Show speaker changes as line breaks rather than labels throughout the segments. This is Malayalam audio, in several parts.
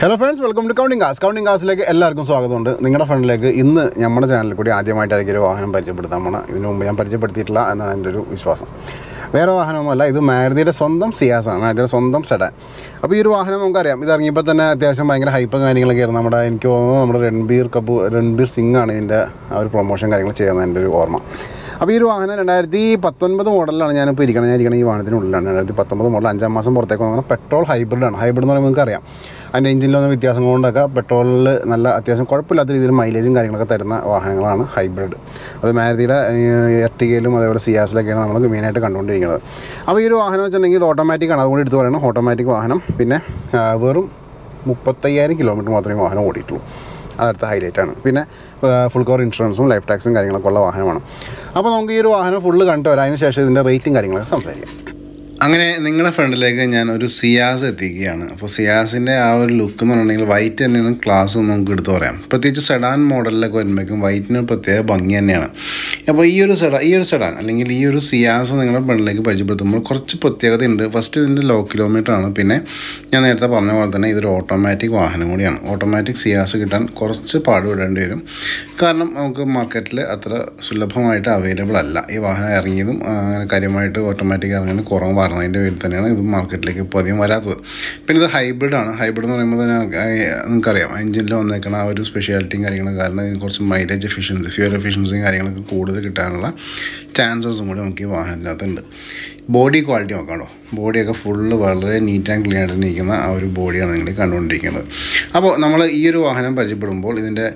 hello friends welcome to counting cars counting കാസിലേക്ക് എല്ലാവർക്കും സ്വാഗതമുണ്ട് നിങ്ങളുടെ ഫ്രണ്ടിലേക്ക് ഇന്ന് നമ്മുടെ ചാനലിൽ കൂടി ആദ്യമായിട്ടായിരിക്കും ഒരു വാഹനം പരിചയപ്പെടുത്താൻ പോണ ഇതിനു മുമ്പ് ഞാൻ പരിചയപ്പെടുത്തിയിട്ടില്ല എന്നാണ് എൻ്റെ ഒരു വിശ്വാസം വേറെ വാഹനമൊന്നുമല്ല ഇത് മാരുതിയുടെ സ്വന്തം സിയാസാണ് മാരുതിയുടെ സ്വന്തം സെഡാൻ അപ്പോൾ ഈ ഒരു വാഹനം നമുക്കറിയാം ഇത് ഇറങ്ങിയപ്പോൾ തന്നെ അത്യാവശ്യം ഭയങ്കര ഹൈപ്പ് കാര്യങ്ങളൊക്കെ ആയിരുന്നു നമ്മുടെ എനിക്ക് തോന്നുന്നു നമ്മുടെ രൺബീർ കപൂർ രൺബീർ സിംഗ് ആണ് ഇതിൻ്റെ ആ ഒരു പ്രൊമോഷൻ കാര്യങ്ങൾ ചെയ്യുന്നത് എൻ്റെ ഒരു ഓർമ്മ അപ്പോൾ ഈ ഒരു വാഹനം രണ്ടായിരത്തി പത്തൊൻപത് മോഡലാണ് ഞാനിപ്പോൾ ഇരിക്കണം ഞാൻ ഇരിക്കണം ഈ വാഹനത്തിനുള്ളിലാണ് രണ്ടായിരത്തി പത്തൊമ്പത് മോഡൽ അഞ്ചാം മാസം പുറത്തേക്ക് വന്ന പെട്രോൾ ഹൈബ്രിഡാണ് ഹൈബ്രിഡ് എന്ന് പറയുമ്പോൾ നിങ്ങൾക്ക് അറിയാം അതിൻ്റെ എഞ്ചിനിലൊന്നും വ്യത്യാസം കൊണ്ടൊക്കെ പെട്രോളിൽ നല്ല അത്യാവശ്യം കുഴപ്പമില്ലാത്ത രീതിയിൽ മൈലേജും കാര്യങ്ങളൊക്കെ തരുന്ന വാഹനങ്ങളാണ് ഹൈബ്രിഡ് അത് മാരുതിയുടെ എർട്ടികയിലും അതേപോലെ സിയാസിലൊക്കെയാണ് നമ്മൾ മെയിനായിട്ട് കണ്ടുകൊണ്ടിരിക്കുന്നത് അപ്പോൾ ഈ ഒരു വാഹനം വെച്ചിട്ടുണ്ടെങ്കിൽ ഇത് ഓട്ടോമാറ്റിക് ആണ് അതുകൊണ്ട് എടുത്ത് പറയണം ഓട്ടോമാറ്റിക് വാഹനം പിന്നെ ആ, വെറും മുപ്പത്തയ്യായിരം കിലോമീറ്റർ മാത്രമേ ഈ വാഹനം ഓടിയിട്ടുള്ളൂ അതടുത്ത ഹൈലൈറ്റ് ആണ് പിന്നെ ഫുൾ കവർ ഇൻഷുറൻസും ലൈഫ് ടാക്സും കാര്യങ്ങളൊക്കെ ഉള്ള വാഹനമാണ് അപ്പോൾ നമുക്ക് ഈ ഒരു വാഹനം ഫുള്ള് കണ്ടു വരാം അതിന് ശേഷം ഇതിൻ്റെ റേറ്റും കാര്യങ്ങളൊക്കെ സംസാരിക്കാം
അങ്ങനെ നിങ്ങളുടെ ഫ്രണ്ടിലേക്ക് ഞാൻ ഒരു സിയാസ് എത്തിക്കുകയാണ് അപ്പോൾ സിയാസിൻ്റെ ആ ഒരു ലുക്ക് എന്ന് പറഞ്ഞിട്ടുണ്ടെങ്കിൽ വൈറ്റ് തന്നെയാണ് ക്ലാസ് നമുക്ക് എടുത്ത് പറയാം പ്രത്യേകിച്ച് സെഡാൻ മോഡലിലൊക്കെ വരുമ്പോഴേക്കും വൈറ്റിന് ഒരു പ്രത്യേക ഭംഗി തന്നെയാണ് അപ്പോൾ ഈ ഒരു സെഡാൻ ഈ ഒരു സെഡാൻ അല്ലെങ്കിൽ ഈ ഒരു സിയാസ് നിങ്ങളുടെ ഫ്രണ്ടിലേക്ക് പരിചയപ്പെടുത്തുമ്പോൾ കുറച്ച് പ്രത്യേകതയുണ്ട് ഫസ്റ്റ് ഇതിൻ്റെ ലോ കിലോമീറ്റർ ആണ് പിന്നെ ഞാൻ നേരത്തെ പറഞ്ഞ പോലെ തന്നെ ഇതൊരു ഓട്ടോമാറ്റിക് വാഹനം കൂടിയാണ് ഓട്ടോമാറ്റിക് സിയാസ് കിട്ടാൻ കുറച്ച് പാടുപെടേണ്ടി വരും കാരണം നമുക്ക് മാർക്കറ്റിൽ അത്ര സുലഭമായിട്ട് അവൈലബിൾ അല്ല ഈ വാഹനം ഇറങ്ങിയതും ആ, അങ്ങനെ കാര്യമായിട്ട് ഓട്ടോമാറ്റിക് ഇറങ്ങുന്നത് കുറവ് പറഞ്ഞതിൻ്റെ പേരിൽ തന്നെയാണ് ഇത് മാർക്കറ്റിലേക്ക് ഇപ്പോൾ അധികം വരാത്തത് പിന്നെ ഇത് ഹൈബ്രിഡ് ആണ് ഹൈബ്രിഡ് എന്ന് പറയുമ്പോൾ തന്നെ ആ, നിങ്ങൾക്കറിയാം എഞ്ചിനിൽ വന്നേക്കണ ആ ഒരു സ്പെഷ്യാലിറ്റിയും കാര്യങ്ങളും കാരണം ഇതിന് കുറച്ച് മൈലേജ് എഫിഷ്യൻസി ഫ്യൂൽ എഫിഷ്യൻസിയും കാര്യങ്ങളൊക്കെ കൂടുതൽ കിട്ടാനുള്ള ചാൻസസും കൂടി നമുക്ക് ഈ വാഹനത്തിനകത്തുണ്ട് ബോഡി ക്വാളിറ്റി നോക്കാമല്ലോ ബോഡിയൊക്കെ ഫുള്ള് വളരെ നീറ്റ് ആൻഡ് ക്ലീൻ ആയിട്ട് ഇരിക്കുന്ന ആ ഒരു ബോഡിയാണ് നിങ്ങൾ കണ്ടുകൊണ്ടിരിക്കുന്നത് അപ്പോൾ നമ്മൾ ഈ ഒരു വാഹനം പരിചയപ്പെടുമ്പോൾ ഇതിൻ്റെ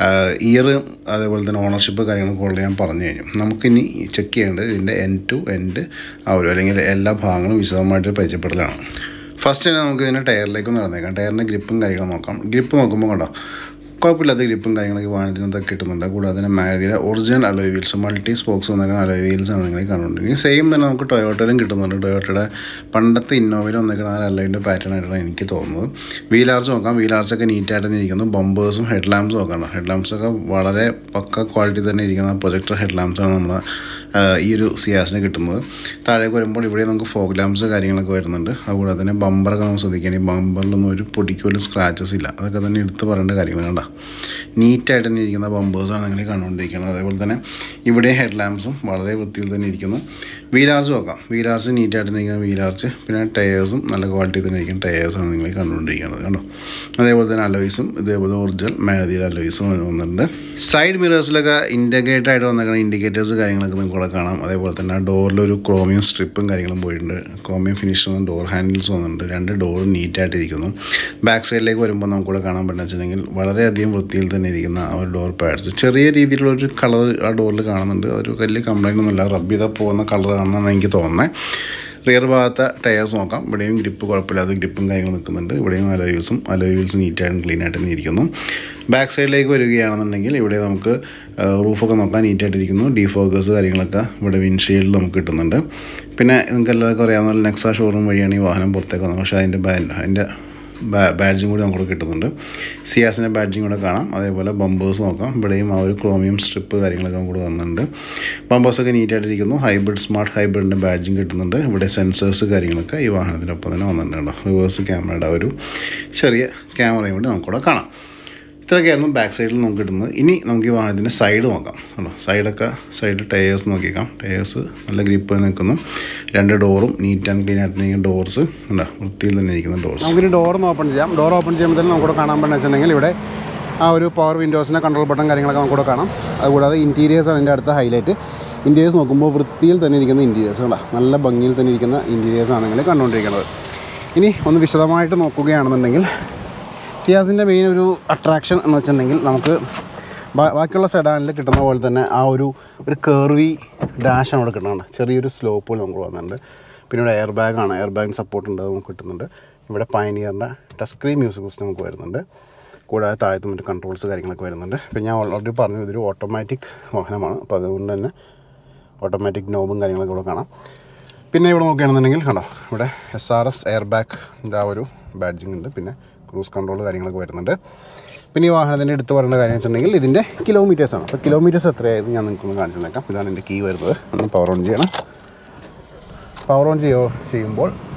ഇയർ അതേപോലെ തന്നെ ഓണർഷിപ്പ് കാര്യങ്ങളൊക്കെ ഉള്ളത് ഞാൻ പറഞ്ഞു കഴിഞ്ഞു നമുക്കിനി ചെക്ക് ചെയ്യേണ്ടത് ഇതിൻ്റെ എൻ ടു എൻഡ് ആ ഒരു അല്ലെങ്കിൽ എല്ലാ ഭാഗങ്ങളും വിശദമായിട്ട് പരിചയപ്പെടലാണ് ഫസ്റ്റ് തന്നെ നമുക്ക് ഇതിൻ്റെ ടയറിലേക്ക് നടന്നേക്കാം ടയറിൻ്റെ ഗ്രിപ്പും കാര്യങ്ങളും നോക്കാം ഗ്രിപ്പ് നോക്കുമ്പോൾ കണ്ടോ കുഴപ്പമില്ലാത്ത ഗ്രിപ്പും കാര്യങ്ങളൊക്കെ വാഹനത്തിനകത്ത് കിട്ടുന്നുണ്ട് കൂടാതെ തന്നെ മാരുതിയുടെ original alloy wheels multi spokes വന്നേക്കുന്ന അലോയ് വീൽസ് ആണ് നിങ്ങൾ കണ്ടുകൊണ്ടിരിക്കുന്നത് സെയിം തന്നെ നമുക്ക് ടൊയോട്ടയിലും കിട്ടുന്നുണ്ട് ടൊയോട്ടയുടെ പണ്ടത്തെ ഇന്നോവയിൽ വന്നേക്കുന്ന ആ അലോയിൻ്റെ പാറ്റേൺ ആയിട്ടാണ് എനിക്ക് തോന്നുന്നത് വീൽ ആർച്ച് നോക്കാം വീൽ ആർച്ച് ഒക്കെ നീറ്റായിട്ട് തന്നെ ഇരിക്കുന്നു ബമ്പേഴ്സും ഹെഡ് ലാമ്പ്സും നോക്കണം ഹെഡ് ലാമ്പ്സ് ഒക്കെ വളരെ പക്ക ക്വാളിറ്റി തന്നെ ഇരിക്കുന്ന പ്രൊജക്ടർ ഹെഡ് ലാമ്പ്സ് ആണ് നമ്മുടെ ആ, ഈ ഒരു സിയാസിന് കിട്ടുന്നത് താഴേക്ക് വരുമ്പോൾ ഇവിടെ നമുക്ക് ഫോഗ് ലാമ്പ്സ് കാര്യങ്ങളൊക്കെ വരുന്നുണ്ട് അതുകൂടാതെ തന്നെ ബമ്പറൊക്കെ നമുക്ക് ശ്രദ്ധിക്കണം ഈ ബമ്പറിലൊന്നും ഒരു പൊടിക്ക് പോലും സ്ക്രാച്ചസ് ഇല്ല അതൊക്കെ തന്നെ എടുത്ത് പറയേണ്ട കാര്യങ്ങൾ കണ്ട നീറ്റായിട്ട് തന്നെ ഇരിക്കുന്ന ബമ്പേഴ്സാണ് നിങ്ങൾ ഈ കണ്ടുകൊണ്ടിരിക്കുന്നത് അതേപോലെ തന്നെ ഇവിടെ ഹെഡ് ലാമ്പ്സും വളരെ വൃത്തിയിൽ തന്നെ ഇരിക്കുന്നു വീലാർച്ച് നോക്കാം വീലാർച്ച് നീറ്റായിട്ട് തന്നെ ഇരിക്കുന്ന വീലാർച്ച് പിന്നെ ടയേഴ്സും നല്ല ക്വാളിറ്റി തന്നെ ഇരിക്കുന്ന ടയേഴ്സാണ് നിങ്ങൾ ഈ കണ്ടുകൊണ്ടിരിക്കുന്നത് കണ്ടോ അതേപോലെ തന്നെ അലോയ്സും ഇതേപോലെ ഒറിജിനൽ മാരുതിയുടെ അലോയ്സും വന്നിട്ടുണ്ട് സൈഡ് മിറേഴ്സിലൊക്കെ ഇൻറ്റഗ്രേറ്റ് ആയിട്ട് വന്നേക്കുന്ന ഇൻഡിക്കേറ്റേഴ്സ് കാര്യങ്ങളൊക്കെ നിങ്ങൾക്ക് ഇവിടെ കാണാം അതേപോലെ തന്നെ ആ ഡോറിലൊരു ക്രോമിയം സ്ട്രിപ്പും കാര്യങ്ങളും പോയിട്ടുണ്ട് ക്രോമിയം ഫിനിഷ് വന്ന ഡോർ ഹാൻഡിൽസ് വന്നിട്ടുണ്ട് രണ്ട് ഡോർ നീറ്റായിട്ട് ഇരിക്കുന്നു ബാക്ക് സൈഡിലേക്ക് വരുമ്പോൾ നമുക്കിവിടെ കാണാൻ പറ്റുന്ന വെച്ചിട്ടുണ്ടെങ്കിൽ വളരെയധികം വൃത്തിയിൽ തന്നെ ഇരിക്കുന്ന ആ ഒരു ഡോർ പാഡ്സ് ചെറിയ രീതിയിലുള്ള ഒരു കളർ ആ ഡോറിൽ കാണുന്നുണ്ട് അതൊരു വലിയ കംപ്ലൈൻ്റ് ഒന്നുമില്ല റബ്ബ് ചെയ്താൽ പോകുന്ന കളർ കാണണമെന്നാണ് എനിക്ക് തോന്നുന്നത് റിയർ ഭാഗത്തെ ടയേഴ്സ് നോക്കാം ഇവിടെയും ഗ്രിപ്പ് കുഴപ്പമില്ലാത്ത ഗ്രിപ്പും കാര്യങ്ങളും നിൽക്കുന്നുണ്ട് ഇവിടെയും അലോയൂസും അലോയൂസും നീറ്റായിട്ടും ക്ലീൻ ആയിട്ട് തന്നെ ഇരിക്കുന്നു ബാക്ക് സൈഡിലേക്ക് വരികയാണെന്നുണ്ടെങ്കിൽ ഇവിടെ നമുക്ക് റൂഫൊക്കെ നോക്കാൻ നീറ്റായിട്ടിരിക്കുന്നു ഡീഫോക്കേഴ്സ് കാര്യങ്ങളൊക്കെ ഇവിടെ വിൻഷീൽഡിൽ നമുക്ക് കിട്ടുന്നുണ്ട് പിന്നെ നിങ്ങൾക്ക് എല്ലാവർക്കും അറിയാവുന്ന പോലെ നെക്സ ഷോറൂം വഴിയാണ് ഈ വാഹനം പുറത്തേക്ക് വന്നത് പക്ഷേ അതിൻ്റെ ബാ അതിൻ്റെ ബാഡ്ജും കൂടി നമുക്ക് കിട്ടുന്നുണ്ട് സിയാസിൻ്റെ ബാഡ്ജും കൂടെ കാണാം അതേപോലെ ബമ്പേഴ്സ് നോക്കാം ഇവിടെയും ആ ഒരു ക്രോമിയം സ്ട്രിപ്പ് കാര്യങ്ങളൊക്കെ കൂടെ വന്നിട്ടുണ്ട് ബമ്പേഴ്സൊക്കെ നീറ്റായിട്ടിരിക്കുന്നു ഹൈബ്രിഡ് സ്മാർട്ട് ഹൈബ്രിഡിൻ്റെ ബാഡ്ജും കിട്ടുന്നുണ്ട് ഇവിടെ സെൻസേഴ്സ് കാര്യങ്ങളൊക്കെ ഈ വാഹനത്തിനൊപ്പം തന്നെ വന്നിട്ടുണ്ട് റിവേഴ്സ് ക്യാമറയുടെ ഒരു ചെറിയ ക്യാമറയും കൂടി നമുക്കിവിടെ കാണാം ഇത്രയൊക്കെയായിരുന്നു ബാക്ക് സൈഡിൽ നമുക്ക് കിട്ടുന്നത് ഇനി നമുക്ക് ഈ വാഹനത്തിൻ്റെ സൈഡ് നോക്കാം കണ്ടോ സൈഡൊക്കെ സൈഡ് ടയേഴ്സ് നോക്കിക്കാം ടയേഴ്സ് നല്ല ഗ്രിപ്പ് നിൽക്കുന്നു രണ്ട് ഡോറും നീറ്റ് ആൻഡ് ക്ലീൻ ആയിട്ട് നിൽക്കുന്ന ഡോർസ് ഉണ്ടോ വൃത്തിയിൽ തന്നെ ഇരിക്കുന്ന ഡോർസ്
നമുക്കിനി ഡോറൊന്ന് ഓപ്പൺ ചെയ്യാം ഡോർ ഓപ്പൺ ചെയ്യുമ്പോൾ തന്നെ നമുക്കിവിടെ കാണാൻ പറ്റുന്ന വെച്ചിട്ടുണ്ടെങ്കിൽ ഇവിടെ ആ ഒരു പവർ വിൻഡോസിൻ്റെ കൺട്രോൾ ബട്ടൺ കാര്യങ്ങളൊക്കെ നമുക്കിവിടെ കാണാം അതുകൂടാതെ ഇൻറ്റീരിയേഴ്സാണ് എൻ്റെ അടുത്ത ഹൈലൈറ്റ് ഇൻറ്റീരിയേഴ്സ് നോക്കുമ്പോൾ വൃത്തിയിൽ തന്നെ ഇരിക്കുന്ന ഇൻറ്റീരിയേഴ്സ് കണ്ടാ നല്ല ഭംഗിയിൽ തന്നെ ഇരിക്കുന്ന ഇൻറ്റീരിയേഴ്സാണ് നിങ്ങൾ കണ്ടുകൊണ്ടിരിക്കുന്നത് ഇനി ഒന്ന് വിശദമായിട്ട് നോക്കുകയാണെന്നുണ്ടെങ്കിൽ സിയാസിൻ്റെ മെയിൻ ഒരു അട്രാക്ഷൻ എന്ന് വെച്ചിട്ടുണ്ടെങ്കിൽ നമുക്ക് ബാ- ബാക്കിയുള്ള സെഡാനിൽ കിട്ടുന്ന പോലെ തന്നെ ആ ഒരു ഒരു കേർവി ഡാഷാണ് അവിടെ കിട്ടുന്നുണ്ട് ചെറിയൊരു സ്ലോപ്പുകൾ നമുക്ക് വന്നിട്ടുണ്ട് പിന്നെ ഇവിടെ എയർ ബാഗാണ് എയർ ബാഗിന് സപ്പോർട്ട് ഉണ്ട് അത് നമുക്ക് കിട്ടുന്നുണ്ട് ഇവിടെ പയനിയറിൻ്റെ ടച്ച് സ്ക്രീൻ മ്യൂസിക് സിസ്റ്റം നമുക്ക് വരുന്നുണ്ട് കൂടാതെ താഴത്ത് മറ്റ് കൺട്രോൾസ് കാര്യങ്ങളൊക്കെ വരുന്നുണ്ട് പിന്നെ ഞാൻ ഓൾറെഡി പറഞ്ഞു ഇതൊരു ഓട്ടോമാറ്റിക് വാഹനമാണ് അപ്പോൾ അതുകൊണ്ട് തന്നെ ഓട്ടോമാറ്റിക് നോബും കാര്യങ്ങളൊക്കെ ഇവിടെ കാണാം പിന്നെ ഇവിടെ നോക്കുകയാണെന്നുണ്ടെങ്കിൽ കണ്ടോ ഇവിടെ S R S air bag ആ ഒരു ബാഡ്ജിങ് ഉണ്ട് പിന്നെ ക്രൂസ് കൺട്രോൾ കാര്യങ്ങളൊക്കെ വരുന്നുണ്ട് പിന്നെ ഈ വാഹനത്തിൻ്റെ എടുത്ത് പറയേണ്ട കാര്യം വെച്ചിട്ടുണ്ടെങ്കിൽ ഇതിൻ്റെ കിലോമീറ്റേഴ്സാണ് അപ്പോൾ കിലോമീറ്റേഴ്സ് എത്രയായത് ഞാൻ നിങ്ങൾക്കൊന്ന് കാണിച്ചു തന്നേക്കാം ഇതാണ് എൻ്റെ കീ വരുന്നത് ഒന്ന് പവർ ഓൺ ചെയ്യണം പവർ ഓൺ ചെയ്യോ ചെയ്യുമ്പോൾ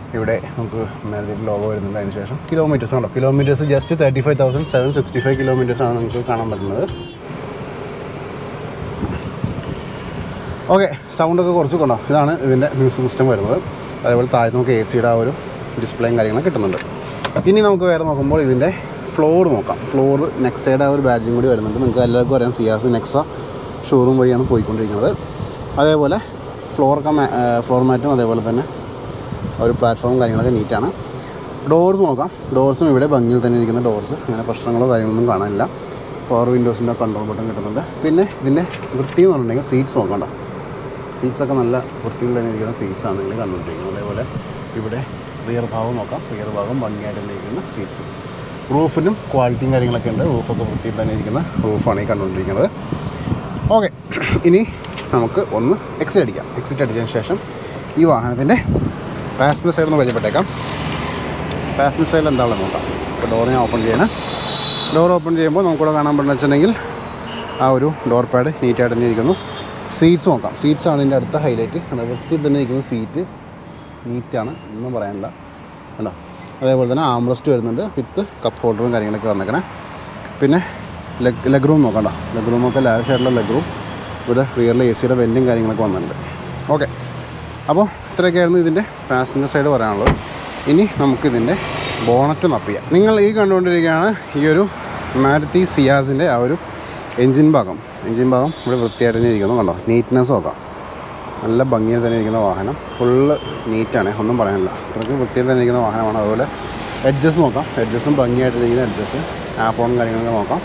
ഇവിടെ നമുക്ക് മേലത്തെ ലോഗോ വരുന്നുണ്ട് അതിന് ശേഷം കിലോമീറ്റേഴ്സ് ഉണ്ടോ kilometres just thirty five thousand seven sixty five kilometres ആണ് നമുക്ക് കാണാൻ പറ്റുന്നത് ഓക്കെ സൗണ്ടൊക്കെ കുറച്ച് കൊണ്ടോ ഇതാണ് ഇതിൻ്റെ മ്യൂസിക് സിസ്റ്റം വരുന്നത് അതേപോലെ താഴെ നമുക്ക് എ സിയുടെ ആ ഒരു ഡിസ്പ്ലേയും കാര്യങ്ങളും കിട്ടുന്നുണ്ട് ഇനി നമുക്ക് വേറെ നോക്കുമ്പോൾ ഇതിൻ്റെ ഫ്ലോർ നോക്കാം ഫ്ലോർ നെക്സയുടെ ആ ഒരു ബാഡ്ജിങ് കൂടി വരുന്നുണ്ട് നിങ്ങൾക്ക് എല്ലാവർക്കും അറിയാം സിയാസ് നെക്സ ഷോറൂം വഴിയാണ് പോയിക്കൊണ്ടിരിക്കുന്നത് അതേപോലെ ഫ്ലോർ ഫ്ലോർ മാറ്റും അതേപോലെ തന്നെ ആ ഒരു പ്ലാറ്റ്ഫോമും കാര്യങ്ങളൊക്കെ നീറ്റാണ് ഡോർസ് നോക്കാം ഡോർസും ഇവിടെ ഭംഗിയിൽ തന്നെ ഇരിക്കുന്ന ഡോർസ് അങ്ങനെ പ്രശ്നങ്ങളോ കാര്യങ്ങളൊന്നും കാണാനില്ല പവർ വിൻഡോസിൻ്റെ കൺട്രോൾ ബട്ടൺ കിട്ടുന്നുണ്ട് പിന്നെ ഇതിൻ്റെ വൃത്തി എന്ന് പറഞ്ഞിട്ടുണ്ടെങ്കിൽ സീറ്റ്സ് നോക്കണ്ട സീറ്റ്സ് ഒക്കെ നല്ല വൃത്തിയിൽ തന്നെ ഇരിക്കുന്ന സീറ്റ്സ് ആണ് നിങ്ങൾ കണ്ടുകൊണ്ടിരിക്കുന്നത് അതേപോലെ ഇവിടെ റിയർ ഭാഗം നോക്കാം റിയർ ഭാഗം ഭംഗിയായിട്ട് തന്നെ ഇരിക്കുന്ന സീറ്റ്സ് റൂഫിനും ക്വാളിറ്റിയും കാര്യങ്ങളൊക്കെ ഉണ്ട് റൂഫൊക്കെ വൃത്തിയിൽ തന്നെ ഇരിക്കുന്ന റൂഫാണ് ഈ കണ്ടുകൊണ്ടിരിക്കുന്നത് ഓക്കെ ഇനി നമുക്ക് ഒന്ന് എക്സിറ്റ് അടിക്കാം എക്സിറ്റ് അടിച്ചതിന് ശേഷം ഈ വാഹനത്തിൻ്റെ പാസഞ്ചർ സൈഡ് ഒന്ന് പരിചയപ്പെട്ടേക്കാം പാസഞ്ചർ സൈഡിൽ എന്താണെന്ന് നോക്കാം ഇപ്പോൾ ഡോർ ഞാൻ ഓപ്പൺ ചെയ്യണം ഡോർ ഓപ്പൺ ചെയ്യുമ്പോൾ നമുക്കിവിടെ കാണാൻ പറ്റുന്ന വെച്ചിട്ടുണ്ടെങ്കിൽ ആ ഒരു ഡോർ പാഡ് നീറ്റായിട്ട് തന്നെ ഇരിക്കുന്നു സീറ്റ്സ് നോക്കാം സീറ്റ്സ് ആണ് ഇതിൻ്റെ അടുത്ത ഹൈലൈറ്റ് അത് വൃത്തിയിൽ തന്നെ ഇരിക്കുന്ന സീറ്റ് നീറ്റാണ് ഒന്നും പറയാനില്ല കണ്ടോ അതേപോലെ തന്നെ ആംറസ്റ്റ് വരുന്നുണ്ട് വിത്ത് കപ്പ് ഹോൾഡറും കാര്യങ്ങളൊക്കെ വന്നേക്കണേ പിന്നെ ലെഗ് ലെഗ് റൂം നോക്കണ്ട ലെഗ് റൂമൊക്കെ ലാവിഷ് ആയിട്ടുള്ള ലെഗ് റൂം ഇവിടെ റിയറിൽ എ സിയുടെ വെൻറ്റും കാര്യങ്ങളൊക്കെ വന്നിട്ടുണ്ട് ഓക്കെ അപ്പോൾ ഇത്രയൊക്കെയായിരുന്നു ഇതിൻ്റെ പാസഞ്ചർ സൈഡ് പറയാനുള്ളത് ഇനി നമുക്കിതിൻ്റെ ബോണറ്റ് നപ്പ് ചെയ്യാം നിങ്ങൾ ഈ കണ്ടുകൊണ്ടിരിക്കുകയാണ് ഈ ഒരു മാരുതി സിയാസിൻ്റെ ആ ഒരു എൻജിൻ ഭാഗം എൻജിൻ ഭാഗം ഇവിടെ വൃത്തിയായിട്ട് തന്നെ ഇരിക്കുന്നു കണ്ടോ നീറ്റ്നെസ് നോക്കാം നല്ല ഭംഗിയിൽ തന്നെ ഇരിക്കുന്ന വാഹനം ഫുള്ള് നീറ്റാണ് ഒന്നും പറയാനില്ല അത്രയ്ക്ക് വൃത്തിയിൽ തന്നെ ഇരിക്കുന്ന വാഹനമാണ് അതുപോലെ എഡ്ജസ് നോക്കാം എഡ്ജസും ഭംഗിയായിട്ട് ഇരിക്കുന്ന എഡ്ജസ് ആപ്പോണും കാര്യങ്ങളൊക്കെ നോക്കാം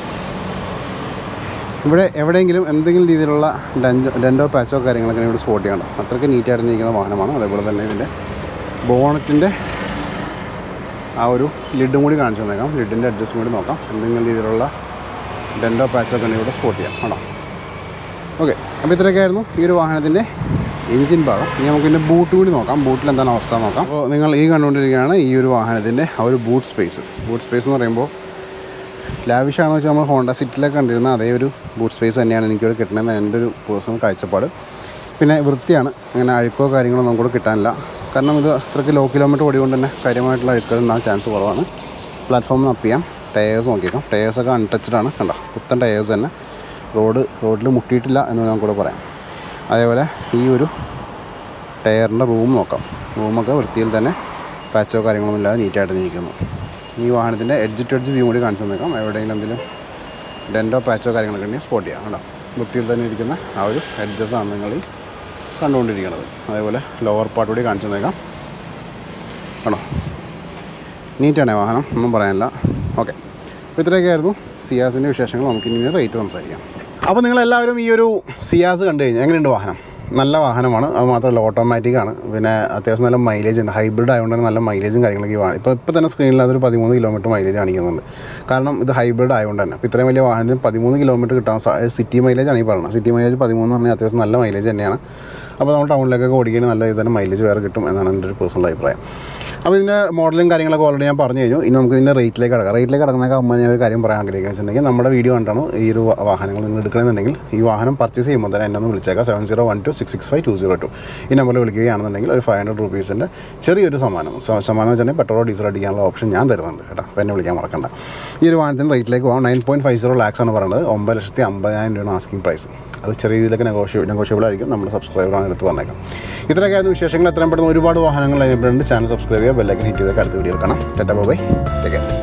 ഇവിടെ എവിടെയെങ്കിലും എന്തെങ്കിലും രീതിയിലുള്ള ഡെൻജോ ഡെൻഡോ പാച്ചോ കാര്യങ്ങളൊക്കെ ഇവിടെ സ്പോട്ട് ചെയ്യണം അത്രയ്ക്ക് നീറ്റായിട്ട് ഇരിക്കുന്ന വാഹനമാണ് അതേപോലെ തന്നെ ഇതിൻ്റെ ബോണറ്റിൻ്റെ ആ ഒരു ലിഡും കൂടി കാണിച്ചു തന്നേക്കാം ലിഡിൻ്റെ അഡ്ജസ്റ്റും കൂടി നോക്കാം എന്തെങ്കിലും രീതിയിലുള്ള ഡെൻഡോ പാച്ചോ ഒക്കെ ഇവിടെ സ്പോട്ട് ചെയ്യാം ആണോ ഓക്കെ അപ്പോൾ ഇത്രയൊക്കെയായിരുന്നു ഈ ഒരു വാഹനത്തിൻ്റെ എഞ്ചിൻ ഭാഗം ഇനി നമുക്ക് ഇതിൻ്റെ ബൂട്ട് കൂടി നോക്കാം ബൂട്ടിൽ എന്താണ് അവസ്ഥ നോക്കാം അപ്പോൾ നിങ്ങൾ ഈ കണ്ടുകൊണ്ടിരിക്കുകയാണ് ഈ ഒരു വാഹനത്തിൻ്റെ ആ ഒരു ബൂട്ട് സ്പേസ് ബൂട്ട് സ്പേസ് എന്ന് പറയുമ്പോൾ ലാവിഷാണെന്ന് വെച്ചാൽ നമ്മൾ ഹോണ്ട സിറ്റിയിലൊക്കെ കണ്ടിരുന്ന അതേ ഒരു ബൂട്ട് സ്പേസ് തന്നെയാണ് എനിക്കിവിടെ കിട്ടണമെന്ന് എൻ്റെ ഒരു പേഴ്സണൽ കാഴ്ചപ്പാട് പിന്നെ വൃത്തിയാണ് അങ്ങനെ അഴുക്കോ കാര്യങ്ങളോ നമുക്കിവിടെ കിട്ടാനില്ല കാരണം ഇത് അത്രയ്ക്ക് ലോ കിലോമീറ്റർ ഓടിക്കൊണ്ട് തന്നെ കാര്യമായിട്ടുള്ള അഴുക്കുകൾ ഉണ്ടാകാൻ ചാൻസ് കുറവാണ് പ്ലാറ്റ്ഫോമിൽ അപ്പ് ചെയ്യാം ടയേഴ്സ് നോക്കിയേക്കാം ടയേഴ്സൊക്കെ അൺടച്ച്ഡ് ആണ് കണ്ടോ പുത്തൻ ടയേഴ്സ് തന്നെ റോഡ് റോഡിൽ മുട്ടിയിട്ടില്ല എന്ന് നമുക്കിവിടെ പറയാം അതേപോലെ ഈ ഒരു ടയറിൻ്റെ റൂം നോക്കാം റൂമൊക്കെ വൃത്തിയിൽ തന്നെ പാച്ചോ കാര്യങ്ങളൊന്നും ഇല്ലാതെ നീറ്റായിട്ട് ഇരിക്കുന്നു ഈ വാഹനത്തിൻ്റെ എഡ്ജ് ടു എഡ്ജ് വ്യൂ കൂടി കാണിച്ചു തന്നേക്കാം എവിടെയെങ്കിലും എന്തെങ്കിലും ഡെൻറ്റോ പാച്ചോ കാര്യങ്ങളൊക്കെ ഉണ്ടെങ്കിൽ സ്പോട്ട് ചെയ്യാം കേട്ടോ വൃത്തിയിൽ തന്നെ ഇരിക്കുന്ന ആ ഒരു എഡ്ജസ് ആണ് നിങ്ങൾ ഈ കണ്ടുകൊണ്ടിരിക്കുന്നത് അതേപോലെ ലോവർ പാർട്ട് കൂടി കാണിച്ചു തന്നേക്കാം ആണോ നീറ്റാണേ വാഹനം ഒന്നും പറയാനില്ല ഓക്കെ അപ്പോൾ ഇത്രയൊക്കെയായിരുന്നു സിയാസിൻ്റെ വിശേഷങ്ങൾ നമുക്ക് ഇനി റേറ്റ് സംസാരിക്കാം അപ്പോൾ നിങ്ങളെല്ലാവരും ഈ ഒരു സിയാസ് കണ്ടു കഴിഞ്ഞാൽ എങ്ങനെയുണ്ട് വാഹനം നല്ല വാഹനമാണ് അത് മാത്രമല്ല ഓട്ടോമാറ്റിക് ആണ് പിന്നെ അത്യാവശ്യം നല്ല മൈലേജ് ഉണ്ട് ഹൈബ്രിഡ് ആയതുകൊണ്ട് തന്നെ നല്ല മൈലേജും കാര്യങ്ങളൊക്കെ ഈ വാഹനം ഇപ്പോൾ ഇപ്പോൾ തന്നെ സ്ക്രീനിൽ അതൊരു പതിമൂന്ന് കിലോമീറ്റർ മൈലേജ് കാണിക്കുന്നുണ്ട് കാരണം ഇത് ഹൈബ്രിഡ് ആയതുകൊണ്ട് തന്നെ ഇപ്പോൾ ഇത്രയും വലിയ വാഹനത്തിന് പതിമൂന്ന് കിലോമീറ്റർ കിട്ടാൻ സാ- സിറ്റി മൈലേജ് ആണ് ഈ പറയുന്നത് സിറ്റി മൈലേജ് പതിമൂന്ന് പറഞ്ഞാൽ അത്യാവശ്യം നല്ല മൈലേജ് തന്നെയാണ് അപ്പോൾ നമ്മൾ ടൗണിലേക്കൊക്കെ ഓടിക്കുകയാണെങ്കിൽ നല്ല ഇത് തന്നെ മൈലേജ് വേറെ കിട്ടും എന്നാണ് എൻ്റെ ഒരു പേഴ്സണൽ അഭിപ്രായം അപ്പോൾ ഇതിൻ്റെ മോഡലും കാര്യങ്ങളൊക്കെ ഓൾറെഡി ഞാൻ പറഞ്ഞു കഴിഞ്ഞു ഇനി നമുക്ക് ഇതിൻ്റെ റേറ്റിലേക്ക് കിടക്കാം റേറ്റിലേക്ക് കിടക്കുന്നതിനൊക്കെ അമ്മ ഞാൻ ഒരു കാര്യം പറയാൻ ആഗ്രഹിക്കുക വെച്ചിട്ടുണ്ടെങ്കിൽ നമ്മുടെ വീഡിയോ കണ്ടാണ് ഈ ഒരു വാ- വാഹനങ്ങൾ നിങ്ങൾ എടുക്കണമെന്നുണ്ടെങ്കിൽ ഈ വാഹനം പർച്ചേസ് ചെയ്യുമ്പോൾ തന്നെ എന്നെ ഒന്ന് വിളിച്ചേക്കാം seven zero one two six six five two zero two ഈ നമ്പറിൽ വിളിക്കുകയാണെന്നുണ്ടെങ്കിൽ ഒരു ഫൈവ് ഹൺഡ്രഡ് റുപ്പീസിൻ്റെ ചെറിയൊരു സമ്മാനം സ- സമ്മാനം എന്ന് വെച്ചിട്ടുണ്ടെങ്കിൽ പെട്രോൾ ഡീസൽ അടിക്കാനുള്ള ഓപ്ഷൻ ഞാൻ തരുന്നുണ്ട് കേട്ടോ അപ്പോൾ എന്നെ വിളിക്കാൻ മറക്കണ്ട ഈ ഒരു വാഹനത്തിൻ്റെ റേറ്റിലേക്ക് പോകാം nine point five zero lakhs ആണ് പറയുന്നത് ഒമ്പത് ലക്ഷത്തി അമ്പതിനായിരം രൂപയാണ് ആസ്കിംഗ് പ്രൈസ് അത് ചെറിയ രീതിയിലൊക്കെ നെഗോഷ്യ നെഗോഷ്യബിൾ ആയിരിക്കും നമ്മുടെ സബ്സ്ക്രൈബറാണ് എടുത്ത് പറഞ്ഞേക്കാം ഇത്രയൊക്കെയായിരുന്നു വിശേഷങ്ങൾ എത്രയും പെട്ടെന്ന് ഒരുപാട് വാഹനങ്ങൾ ലഭ്യപ്പെടുന്നുണ്ട് ചാനൽ സബ്സ്ക്രൈബ് ചെയ്യുക ബെല്ലൈക്കൻ ഹിറ്റ് ചെയ്തൊക്കെ അടുത്ത വീഡിയോ കാണാം ടെറ്റ ബൈ ടേക്ക് കെയർ